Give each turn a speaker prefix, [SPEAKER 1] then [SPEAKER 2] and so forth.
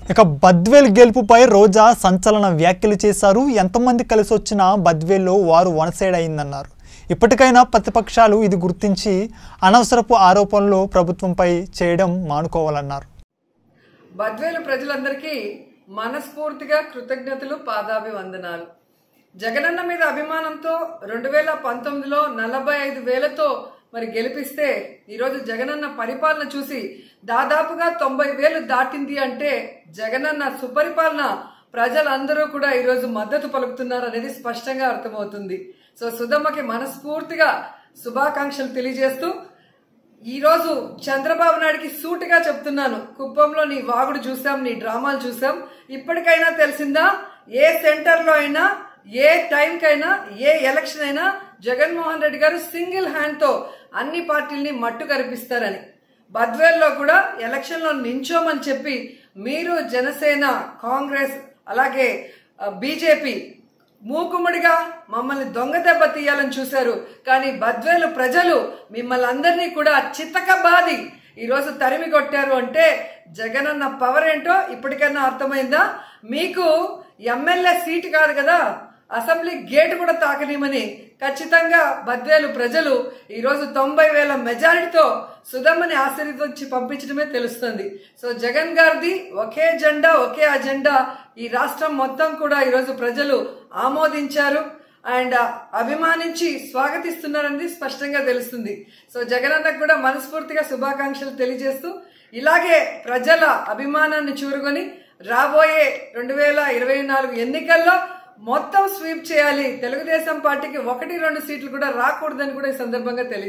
[SPEAKER 1] ఇక బద్వేల్ గెలుపుపై రోజా సంచలన వ్యాఖ్యలు చేశారు ఎంతమంది కలిసి వచ్చినా బద్వేల్లో వారు వన్ సైడ్ అయిందన్నారు ఇప్పటికైనా ప్రతిపక్షాలు ఇది గుర్తించి అనవసరపు ఆరోపణలు ప్రభుత్వంపై చేయడం మానుకోవాలన్నారు
[SPEAKER 2] బద్వేలు ప్రజలందరికీ మనస్ఫూర్తిగా కృతజ్ఞతలు పాదాభివందనాలు జగనన్న మీద అభిమానంతో రెండు వేల పంతొమ్మిదిలో నలభై ఐదు వేలతో మరి గెలిపిస్తే ఈరోజు జగనన్న పరిపాలన చూసి దాదాపుగా తొంభై వేలు దాటింది అంటే జగనన్న సుపరిపాలన ప్రజలందరూ కూడా ఈరోజు మద్దతు పలుకుతున్నారు అనేది స్పష్టంగా అర్థమవుతుంది సో సుధమ్మకి మనస్ఫూర్తిగా శుభాకాంక్షలు తెలియజేస్తూ ఈ రోజు చంద్రబాబు నాయుడికి సూటిగా చెప్తున్నాను కుప్పంలో నీ వాగుడు చూసాం నీ డ్రామాలు చూసాం ఇప్పటికైనా తెలిసిందా ఏ సెంటర్ లో అయినా ఏ టైంకైనా ఏ ఎలక్షన్ అయినా జగన్మోహన్ రెడ్డి గారు సింగిల్ హ్యాండ్ తో అన్ని పార్టీల్ని మట్టు కనిపిస్తారని బద్వేల్లో కూడా ఎలక్షన్ లో నించోమని చెప్పి మీరు జనసేన కాంగ్రెస్ అలాగే బీజేపీ మూకుమ్మడిగా మమ్మల్ని దొంగ దెబ్బ తీయాలని చూశారు కానీ బద్వేలు ప్రజలు మిమ్మల్ని అందరినీ కూడా చితకబాది ఈరోజు తరిమి కొట్టారు అంటే జగనన్న పవర్ ఏంటో ఇప్పటికైనా అర్థమైందా మీకు ఎమ్మెల్యే సీటు కాదు కదా అసెంబ్లీ గేట్ కూడా తాకనీమని ఖచ్చితంగా బద్వేలు ప్రజలు ఈరోజు తొంభై వేల మెజారిటీతో సుధమ్మని ఆశీర్వదించి పంపించడమే తెలుస్తుంది సో జగన్ గారిది ఒకే జెండా ఒకే అజెండా ఈ రాష్ట్రం మొత్తం కూడా ఈరోజు ప్రజలు ఆమోదించారు అండ్ అభిమానించి స్వాగతిస్తున్నారనేది స్పష్టంగా తెలుస్తుంది సో జగనన్నకు కూడా మనస్ఫూర్తిగా శుభాకాంక్షలు తెలియజేస్తూ ఇలాగే ప్రజల అభిమానాన్ని చూరుకొని రాబోయే రెండు వేల ఇరవై నాలుగు ఎన్నికల్లో మొత్తం స్వీప్ చేయాలి తెలుగుదేశం పార్టీకి ఒకటి రెండు సీట్లు కూడా రాకూడదని కూడా ఈ సందర్భంగా తెలియ